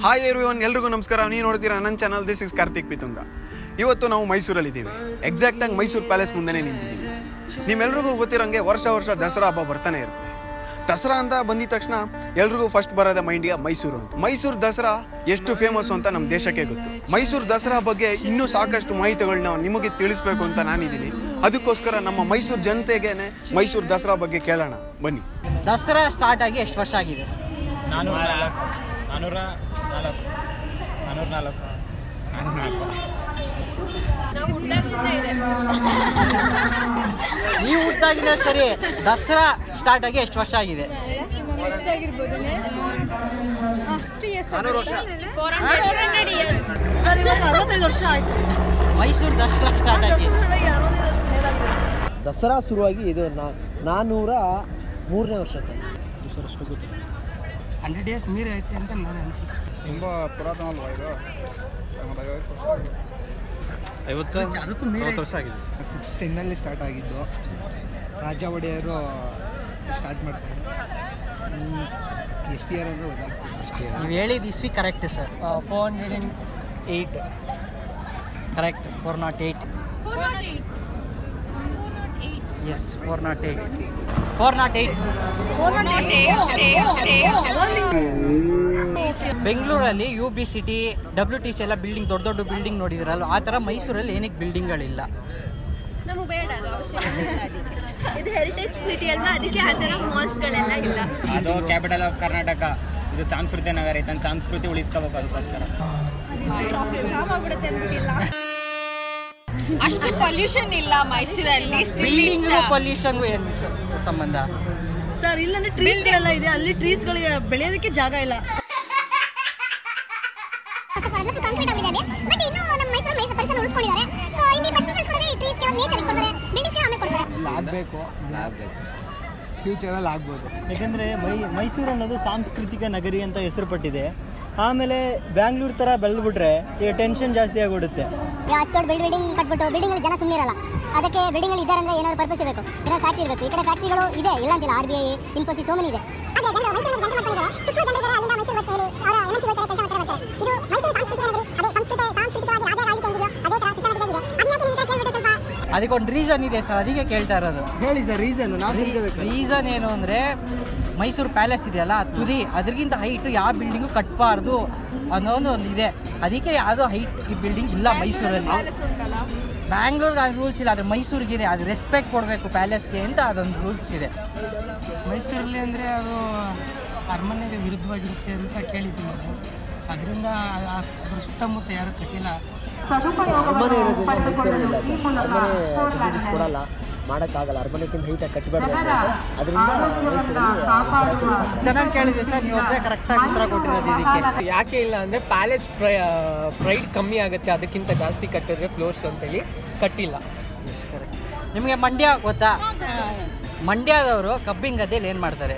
Hi everyone ಎಲ್ರಿಗೂ ನಮಸ್ಕಾರ ನೀವು ನೋಡ್ತೀರಾ ನನ್ನ channel this is Karthik Pitunga ಇವತ್ತು ನಾವು ಮೈಸೂರಲ್ಲಿದ್ದೀವಿ ಎಕ್ಸಾಕ್ಟಾಗಿ ಮೈಸೂರು ಪ್ಯಾಲೇಸ್ ಮುಂದೆನೇ ನಿಂತಿದ್ದೀವಿ ನಿಮ್ಮೆಲ್ರಿಗೂ ಗೊತ್ತಿರೋಂಗೆ ವರ್ಷ ವರ್ಷ ದಸರಾ ಹಬ್ಬ ಬರ್ತಾನೆ ಇರುತ್ತೆ ದಸರಾ ಅಂತ ಬಂದಿದ ತಕ್ಷಣ ಎಲ್ರಿಗೂ ಫಸ್ಟ್ ಬರೋದೇ ಮೈಂಡಿಗೆ ಮೈಸೂರು ಅಂತ ಮೈಸೂರು ದಸರಾ ಎಷ್ಟು ಫೇಮಸ್ ಅಂತ ನಮ್ಮ ದೇಶಕ್ಕೆ ಗೊತ್ತು ಮೈಸೂರು ದಸರಾ ಬಗ್ಗೆ ಇನ್ನೂ ಸಾಕಷ್ಟು ಮಾಹಿತಿಗಳನ್ನ ನಿಮಗೆ ತಿಳಿಸ್ಬೇಕು ಅಂತ ನಾನಿದ್ದೀನಿ ಅದಕ್ಕೋಸ್ಕರ ನಮ್ಮ ಮೈಸೂರು ಜನತೆಗೇನೆ ಮೈಸೂರು ದಸರಾ ಬಗ್ಗೆ ಕೇಳೋಣ ಬನ್ನಿ ದಸರಾ ಸ್ಟಾರ್ಟ್ ಆಗಿ ಎಷ್ಟು ವರ್ಷ ಆಗಿದೆ ನಾನೂರ ನಾಲ್ಕು ನಾನೂರ ನಾಲ್ಕು ನಾನೂರ ನಾಲ್ಕು ನಾನೂರ ನಾಲ್ಕು ನೀವು ಹುಟ್ಟಾಗಿನ ಸರಿ ದಸರಾ ಸ್ಟಾರ್ಟ್ ಆಗಿ ಎಷ್ಟು ವರ್ಷ ಆಗಿದೆ ಎಷ್ಟಾಗಿರ್ಬೋದು ಅಷ್ಟು ಫೋರ್ ಹಂಡ್ರೆಡ್ ಇಯರ್ಸ್ ಸರ್ ಇವಾಗ ಅರವತ್ತೈದು ವರ್ಷ ಆಯ್ತು ಮೈಸೂರು ದಸರಾ ಸ್ಟಾರ್ಟ್ ಆಗಿ ದಸರಾಗೆ ಅರವತ್ತೈದು ವರ್ಷ ಮೇಲಾಗಿದೆ ದಸರಾ ಶುರುವಾಗಿ ಇದು ನಾ- ನಾನ್ನೂರ ಮೂರನೇ ವರ್ಷ ಸರ್ ಸರ್ ಅಷ್ಟು ಗೊತ್ತಿಲ್ಲ ಹಂಡ್ರೆಡ್ ಡೇಸ್ ಮೀರಿ ಐತೆ ಅಂತ ನಾನು ಅನಿಸಿಕೆ ತುಂಬ ಪುರಾತನ ಅಲ್ವಾ ಇದು ಒಂದು ಐವತ್ತು ವರ್ಷ ಆಗಿದೆ ಐವತ್ತು ಅದಕ್ಕೂ ಮೀರಿ ವರ್ಷ ಆಗಿದೆ ಸಿಕ್ಸ್ ಟೆನ್ನಲ್ಲಿ ಸ್ಟಾರ್ಟ್ ಆಗಿದ್ದು ರಾಜ ಒಡೆಯರು ಸ್ಟಾರ್ಟ್ ಮಾಡ್ತಾರೆ ಹ್ಮ್. ಎಷ್ಟು ಇಯರ್ ಅಂದರೆ ಗೊತ್ತಾಗ್ತದೆ ಅಷ್ಟೇ ನೀವು ಹೇಳಿದ ಇಸ್ವಿ correct sir four hundred and eight correct four not eight yes four not eight four not eight ಬೆಂಗಳೂರಲ್ಲಿ U B city W T C ಎಲ್ಲ ಬಿಲ್ಡಿಂಗ್ ದೊಡ್ಡ ದೊಡ್ಡ ಬಿಲ್ಡಿಂಗ್ ನೋಡಿದಿರಲ್ಲ ಆ ಥರ ಮೈಸೂರಲ್ಲಿ ಏನಕ್ಕೆ ಬಿಲ್ಡಿಂಗ್ಗಳಿಲ್ಲ ನಮಗೆ ಬೇಡ ಅದು ಅವಶ್ಯಕತೆ ಇಲ್ಲ ಅದಕ್ಕೆ ಇದು ಹೆರಿಟೇಜ್ ಸಿಟಿ ಅಲ್ವಾ ಅದಕ್ಕೆ ಆ ಥರ ಮಾಲ್ಸ್ಗಳೆಲ್ಲ ಇಲ್ಲ ಅದು ಕ್ಯಾಪಿಟಲ್ ಆಫ್ ಕರ್ನಾಟಕ ಇದು ಸಾಂಸ್ಕೃತಿಕ ನಗರ ಇದನ್ನ ಸಂಸ್ಕೃತಿ ಉಳಿಸ್ಕೋಬೇಕು ಅದಕ್ಕೋಸ್ಕರ ಅಷ್ಟು ಪೊಲ್ಯೂಷನ್ ಇಲ್ಲ ಮೈಸೂರಲ್ಲಿ ಬಿಲ್ಡಿಂಗ್ ಪೊಲ್ಯೂಷನ್ಗೂ ಏನು ಸ- ಸಂಬಂಧ ಸರ್ ಇಲ್ಲಂದ್ರೆ ಟ್ರೀಸ್ಗಳೆಲ್ಲ ಇದೆ ಅಲ್ಲಿ ಟ್ರೀಸ್ಗಳಿಗೆ ಬೆಳೆಯೋದಕ್ಕೆ ಜಾಗ ಇಲ್ಲ ಬಟ್ ಇನ್ನು ನಮ್ಮ ಮೈಸೂರು ಮೈಸೂರು ಪರಿಸರ ಉಳಿಸ್ಕೊಂಡಿದ್ದಾರೆ ಸೊ ಇಲ್ಲಿ ಫಸ್ಟ್ ಪ್ರಿಫರೆನ್ಸ್ ಕೊಡೋದೇ ಈ ಟ್ರೀಸ್ಗೆ ಒಂದು ನೇಚರ್ಗೆ ಕೊಡ್ತಾರೆ ಬಿಲ್ಡಿಂಗ್ಸ್ಗೆ ಆಮೇಲೆ ಕೊಡ್ತಾರೆ ಇಲ್ಲಿ ಆಗಬೇಕು ಇಲ್ಲಿ ಆಗಬೇಕು ಫ್ಯೂಚರಲ್ಲಿ ಆಗ್ಬೋದು ಯಾಕಂದರೆ ಮೈ ಮೈಸೂರು ಅನ್ನೋದು ಸಾಂಸ್ಕೃತಿಕ ನಗರಿ ಅಂತ ಹೆಸರು ಪಟ್ಟಿದೆ ಆಮೇಲೆ ಬ್ಯಾಂಗ್ಳೂರ್ ಥರ ಬೆಳೆದ್ಬಿಟ್ರೆ ಈಗ ಟೆನ್ಷನ್ ಜಾಸ್ತಿ ಆಗಿಬಿಡುತ್ತೆ ಅಷ್ಟು ದೊಡ್ಡ ಬಿಲ್ಡಿಂಗ್ ಕಟ್ಬಿಟ್ಟು ಬಿಲ್ಡಿಂಗ್ ಅಲ್ಲಿ ಜನ ಸುಮ್ಮನೆ ಇರಲ್ಲ ಅದಕ್ಕೆ ಬಿಲ್ಡಿಂಗ್ ಅಲ್ಲಿ ಇದ್ದಾರೆ ಅಂದ್ರೆ ಏನಾದ್ರು ಪರ್ಪಸ್ ಇರಬೇಕು ಏನಾದ್ರು ಫ್ಯಾಕ್ಟ್ರಿ ಇರಬೇಕು ಈ ಕಡೆ ಫ್ಯಾಕ್ಟ್ರಿಗಳು ಇದೆ ಇಲ್ಲ ಅಂತಿಲ್ಲ R B I Infosys Somani ಇದೆ ಅದೇ ಜನರು ಮೈಸೂರು ಜನ ಮಾಡ್ಕೊಂಡಿದ್ದಾರೆ ಸುತ್ತಲೂ ಜನರಿದ್ದಾರೆ ಅಲ್ಲಿಂದ ಮೈಸೂರು ಬರ್ತಾ ಹೇಳಿ ಅವರ ಎನರ್ಜಿ ಬರ್ತಾರೆ ಕೆಲಸ ಮಾಡ್ತಾರೆ ಬರ್ತಾರೆ ಇದು ಮೈಸೂರು ಸಾಂಸ್ಕೃತಿಕ ನಗರಿ ಅದೇ ಸಂಸ್ಕೃತ ಸಾಂಸ್ಕೃತಿಕವಾಗಿ ರಾಜ ಆಳ್ವಿಕೆ ಹೆಂಗಿದೆಯೋ ಅದೇ ತರ ಸಿಸ್ಟಮೆಟಿಕ್ ಆಗಿದೆ ಅದನ್ನ ನಿಮಗೆ ಕೇಳ್ಬಿಟ್ಟು ಸ್ವಲ್ಪ ಅದಕ್ಕೊಂದು ರೀಸನ್ ಇದೆ ಸರ್ ಅದಕ್ಕೆ ಕೇಳ್ತಾ ಇರೋದು ಹೇಳಿ ಸರ್ ರೀಸನ್ ನಾವು ತಿಳ್ಕೋಬೇಕು ರೀಸನ್ ಏನು ಅಂದರೆ ಮೈಸೂರು ಪ್ಯಾಲೇಸ್ ಇದೆಯಲ್ಲ ಆ ತುದಿ ಅದಕ್ಕಿಂತ ಹೈಟು ಯಾವ ಬಿಲ್ಡಿಂಗು ಕಟ್ಟಬಾರ್ದು ಅನ್ನೋದು ಒಂದು ಇದೆ ಅದಕ್ಕೆ ಯಾವುದೋ ಹೈಟ್ ಈ ಬಿಲ್ಡಿಂಗ್ ಇಲ್ಲ ಮೈಸೂರಲ್ಲಿ ಬ್ಯಾಂಗ್ಳೂರ್ಗೆ ಆ ರೂಲ್ಸ್ ಇಲ್ಲ ಆದರೆ ಮೈಸೂರಿಗಿದೆ ಅದು ರೆಸ್ಪೆಕ್ಟ್ ಕೊಡಬೇಕು ಪ್ಯಾಲೇಸ್ಗೆ ಅಂತ ಅದೊಂದು ರೂಲ್ಸ್ ಇದೆ ಮೈಸೂರಲ್ಲಿ ಅಂದರೆ ಅದು ಅರಮನೆಗೆ ವಿರುದ್ಧವಾಗಿರುತ್ತೆ ಅಂತ ಕೇಳಿದ್ದೀನಿ ನಾನು ಅದರಿಂದ ಅದ್ರ ಸುತ್ತಮುತ್ತ ಯಾರು ಕಟ್ಟಿಲ್ಲ ಅರಮನೆ ಇರೋದ್ರಿಂದ ಮೈಸೂರಲ್ಲಿಲ್ಲ ಸರ್ ಅರಮನೆ ಫೆಸಿಲಿಟೀಸ್ ಕೊಡಲ್ಲ ಮಾಡೋಕ್ಕಾಗಲ್ಲ ಅರಮನೆಕ್ಕಿಂತ ಹೈಟಾಗಿ ಕಟ್ಟಬಾರ್ದು ಅದರಿಂದ ಮೈಸೂರಲ್ಲಿ ಇಷ್ಟು ಚೆನ್ನಾಗಿ ಕೇಳಿದೆ ಸರ್ ನೀವು ಒಬ್ಬರೇ ಕರೆಕ್ಟಾಗಿ ಉತ್ತರ ಕೊಟ್ಟಿರೋದು ಇದಕ್ಕೆ ಯಾಕೆ ಇಲ್ಲ ಅಂದರೆ ಪ್ಯಾಲೇಸ್ ಪ್ರೈಡ್ ಕಮ್ಮಿ ಆಗುತ್ತೆ ಅದಕ್ಕಿಂತ ಜಾಸ್ತಿ ಕಟ್ಟಿದ್ರೆ ಫ್ಲೋರ್ಸ್ ಅಂತೇಳಿ ಕಟ್ಟಿಲ್ಲ ನಿಮಗೆ ಮಂಡ್ಯ ಗೊತ್ತಾ ಮಂಡ್ಯದವರು ಕಬ್ಬಿನ ಗದ್ದೆಯಲ್ಲಿ ಏನು ಮಾಡ್ತಾರೆ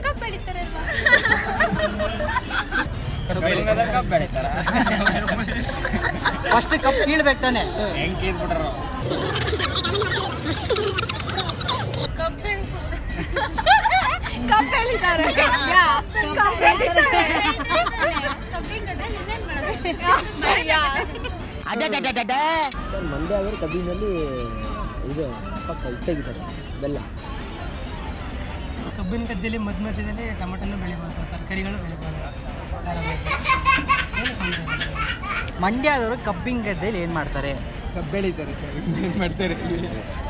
ಕಬ್ಬು ಬೆಳಿತಾರ ಫಸ್ಟ್ ಕಪ್ ಕೀಳ್ಬೇಕು ತಾನೆ ಹೆಂಗ್ ಕೀದ್ಬಿಟ್ರು ಕಬ್ಬು ಬೆಳಿತಾರೆ ಕಬ್ಬು ಬೆಳಿತಾರೆ ಕಬ್ಬಿನ ಗದ್ದೆ ಇನ್ನೇನ್ ಸರ್ ಮಂಡ್ಯ ಆದರೆ ಕಬ್ಬಿನಲ್ಲಿ ಇದು ಪಕ್ಕ ಇಟ್ಟಾಗಿದ್ದಾರೆ ಬೆಲ್ಲ ಕಬ್ಬಿನ ಗದ್ದೆಯಲ್ಲಿ ಮಧ್ಯ ಮಧ್ಯದಲ್ಲಿ ಟೊಮೆಟೊನು ಬೆಳಿಬೋದು ತರಕಾರಿಗಳು ಬೆಳಿಬೋದು ಖಾರ ಬೇಕು. ಏನು ತೊಂದ್ರೆ ಇಲ್ಲ. ಮಂಡ್ಯದವರು ಕಬ್ಬಿನ ಗದ್ದೆಯಲ್ಲಿ ಏನು ಮಾಡ್ತಾರೆ ಕಬ್ಬು ಬೆಳೀತಾರೆ ಸರ್ ಇನ್ನೇನು ಮಾಡ್ತಾರೆ ಇಲ್ಲಿ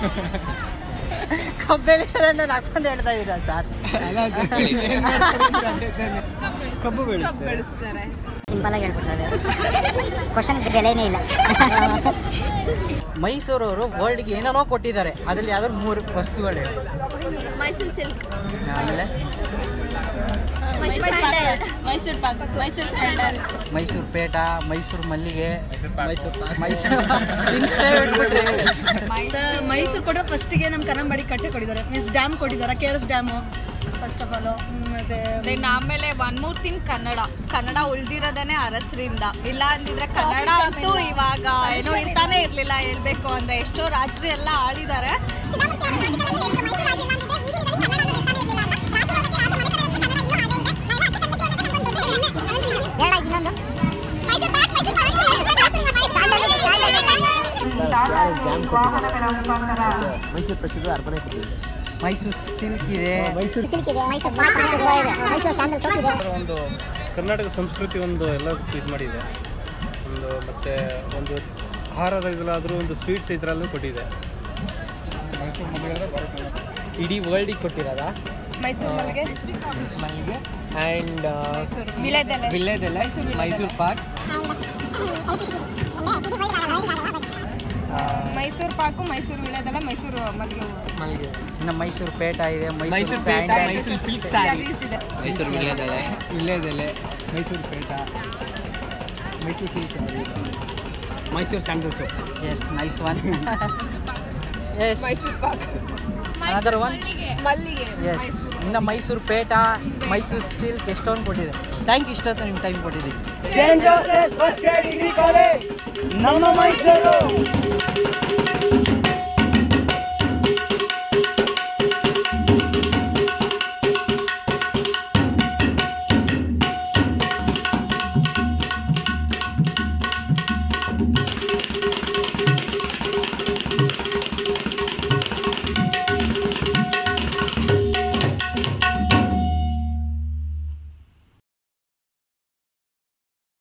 ಕಬ್ಬು ಬೆಳೀತಾರೆ ನಾನು ಹಾಕೊಂಡು ಹೇಳ್ತಾ ಇದ್ದೀರಾ ಸರ್ ಅಲ್ಲ ಸರ್, ಇನ್ನೇನ್ ಮಾಡ್ತಾರೆ ಅಂತ ಅದೇ ತಾನೇ. ಕಬ್ಬು ಬೆಳೆಸ್ತಾರೆ ಸಿಂಪಲ್ ಆಗಿ ಹೇಳ್ಬಿಟ್ರೆ ಕ್ವಶನ್ ಬೆಲೆನೇ ಇಲ್ಲ ಮೈಸೂರವರು ವರ್ಲ್ಡ್ಗೆ ಏನೇನೋ ಕೊಟ್ಟಿದ್ದಾರೆ ಅದರಲ್ಲಿ ಯಾವ್ದಾದ್ರು ಮೂರು ವಸ್ತುಗಳು ಹೇಳಿ ಮೈಸೂರು ಸಿಲ್ಕ್ ಆಮೇಲೆ ಮೈಸೂರು ಪಾಕ್ ಮೈಸೂರು ಸ್ಯಾಂಡಲ್ ಮೈಸೂರು ಪೇಟ ಮೈಸೂರು ಮಲ್ಲಿಗೆ ಮೈಸೂರು ಮೈಸೂರು ಇಂಥದ್ದೇ ಬಿಟ್ಬಿಟ್ರೆ ಸರ್ ಮೈಸೂರು ಕೊಟ್ಟರೆ ಫಸ್ಟಿಗೆ ನಮ್ಮ ಕನ್ನಂಬಾಡಿ ಕಟ್ಟೆ ಕೊಟ್ಟಿದ್ದಾರೆ ಮೀನ್ಸ್ ಡ್ಯಾಮ್ ಕೊಟ್ಟಿದ್ದಾರೆ K R S dam first of all ಮತ್ತು ದೆನ್ ಆಮೇಲೆ one more thing Kannada Kannada ಉಳ್ದಿರೋದನೇ ಅರಸರಿಂದ ಇಲ್ಲ ಅಂದಿದ್ರೆ ಕನ್ನಡ ಅಂತೂ ಇವಾಗ ಏನೋ ಇರ್ತಾನೆ ಇರ್ಲಿಲ್ಲ ಹೇಳ್ಬೇಕು ಅಂದ್ರೆ ಎಷ್ಟೋ ರಾಜರು ಎಲ್ಲ ಆಳಿದ್ದಾರೆ ಎರಡಾಯ್ತು ಇನ್ನೊಂದು ಡ್ಯಾಮ್ ಕೊಟ್ಟಿದ್ದಾರೆ ಮೈಸೂರು ಪ್ರಸಿದ್ಧ ಅರಮನೆ ಕೊಟ್ಟಿದೆ ಮೈಸೂರು ಸಿಲ್ಕ್ ಇದೆ ಮೈಸೂರು ಸಿಲ್ಕ್ ಇದೆ ಮೈಸೂರು ಪಾಕ್ ಇದೆ ಮೈಸೂರು ಸ್ಯಾಂಡಲ್ ಸೋಪ್ ಇದೆ ಒಂದು ಕರ್ನಾಟಕ ಸಂಸ್ಕೃತಿ ಒಂದು ಎಲ್ಲದಕ್ಕೂ ಇದು ಮಾಡಿದೆ ಒಂದು ಮತ್ತು ಒಂದು ಆಹಾರದ ಇದರಲ್ಲಾದರೂ ಒಂದು ಸ್ವೀಟ್ಸ್ ಇದರಲ್ಲೂ ಕೊಟ್ಟಿದೆ ಮೈಸೂರು ಮಲ್ಲಿಗೆ ಭಾಳ ಫೇಮಸ್ ಇಡೀ ವರ್ಲ್ಡಿಗೆ ಕೊಟ್ಟಿರೋದಾ ಮೈಸೂರು ಮಲ್ಲಿಗೆ ಮಲ್ಲಿಗೆ ಆ್ಯಂಡ್ ವಿಳೆದೆಲೆ ವಿಳ್ಳೆದೆಲೆ ಮೈಸೂರು ಪಾಕ್ ಮೈಸೂರು ಪಾಕು ಮೈಸೂರು ವಿಳೆದೆಲೆ ಮೈಸೂರು ಮಲ್ಲಿಗೆ ಹೂವು ಮಲ್ಲಿಗೆ ಇನ್ನು ಮೈಸೂರು ಪೇಟ ಇದೆ Mysuru Mysuru peta sandal Mysuru silk sari ಇದೆ ಮೈಸೂರು ವಿಳ್ಯದೆಲೆ ವಿಳ್ಳೆದೆಲೆ Mysuru peta Mysuru silk sari Mysuru sandal soap yes nice one yes Mysuru pak another one ಮಲ್ಲಿಗೆ ಎಸ್ ಇನ್ನು ಮೈಸೂರು ಪೇಟ ಮೈಸೂರು ಸಿಲ್ಕ್ ಎಷ್ಟೊಂದು ಕೊಟ್ಟಿದೆ ಥ್ಯಾಂಕ್ ಯು ಇಷ್ಟೊತ್ತು ನಿಮ್ಮ ಟೈಮ್ ಕೊಟ್ಟಿದ್ದೀವಿ ನಮ್ಮ ಮೈಸೂರು